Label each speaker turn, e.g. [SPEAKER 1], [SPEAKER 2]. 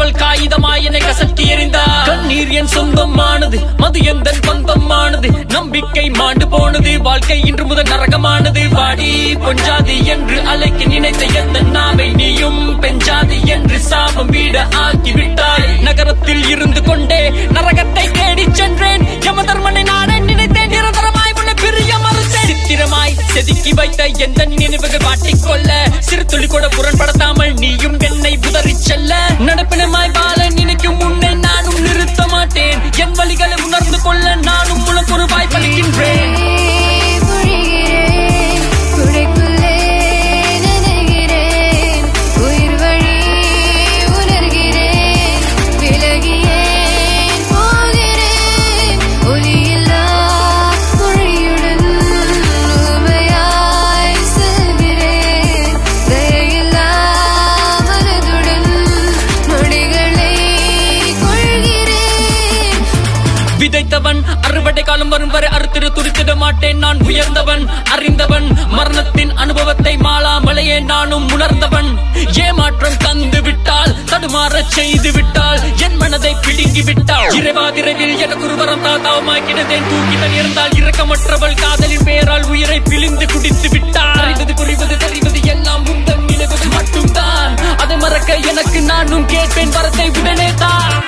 [SPEAKER 1] அவள் காகிதமாய் என்னை கசக்கி எறிந்தாள் கண்ணீர் என் சொந்தமானது மது எந்த பந்தமானது நம்பிக்கை மாண்டு போனது வாழ்க்கை இன்று முதல் நரகமானது வாடி பொஞ்சாதி என்று அழைக்க நினைத்த எந்த நாவை நீயும் பெஞ்சாதி என்று சாபம் வீட ஆக்கி விட்டாய் நகரத்தில் இருந்து கொண்டே நரகத்தை தேடிச் சென்றேன் யமதர்மனை நானே நினைத்தேன் நிரந்தரமாய் உன்னை பிரிய மறுத்தேன் சித்திரமாய் செதுக்கி வைத்த எந்த நினைவுகள் வாட்டிக்கொள்ள சிறு துளி கூட புறன்படுத்தாமல் நீயும் என்னை உதறிச் செல்ல நடப்பினமாய் வாழ நினைக்கும் உன்னை நானும் நிறுத்த மாட்டேன் என் வழிகளை உணர்ந்து கொள்ள நானும் உனக்கு ஒரு வாய்ப்பளிக்கின்றேன்
[SPEAKER 2] பொழிகிறேன் குடைக்குள்ளே நனைகிறேன் உயிர் வழி உணர்கிறேன் விலகியேன் போகிறேன் ஒலியில்லா மொழியுடன் ஊமையாய் செல்கிறேன் தயையில்லா மனதுடன் நொடிகளை கொள்கிறேன்
[SPEAKER 1] விதைத்தவன் அறுவடை காலம் வரும் வரை அறுத்திரு துடித்திட மாட்டேன் நான் உயர்ந்தவன் அறிந்தவன் மரணத்தின் அனுபவத்தை மாளாமலையே நானும் உணர்ந்தவன் ஏமாற்றம் தந்து விட்டால் தடுமாறச் செய்து விட்டால் என் மனதை பிடுங்கி விட்டாள் இறைவா விரைவில் எனக்கு ஒரு வரம் தாத்தாவமாய் கிடந்தேன் தூக்கி இருந்தால் இரக்கமற்றவள் காதலின் பெயரால் உயிரை பிழிந்து குடித்து விட்டாள் அறிவது புரிவது தெரிவது எல்லாம் உந்தன் நினைவுகள் மட்டும்தான் அதை மறக்க எனக்கு நானும் கேட்பேன் வரத்தை உடனே தான்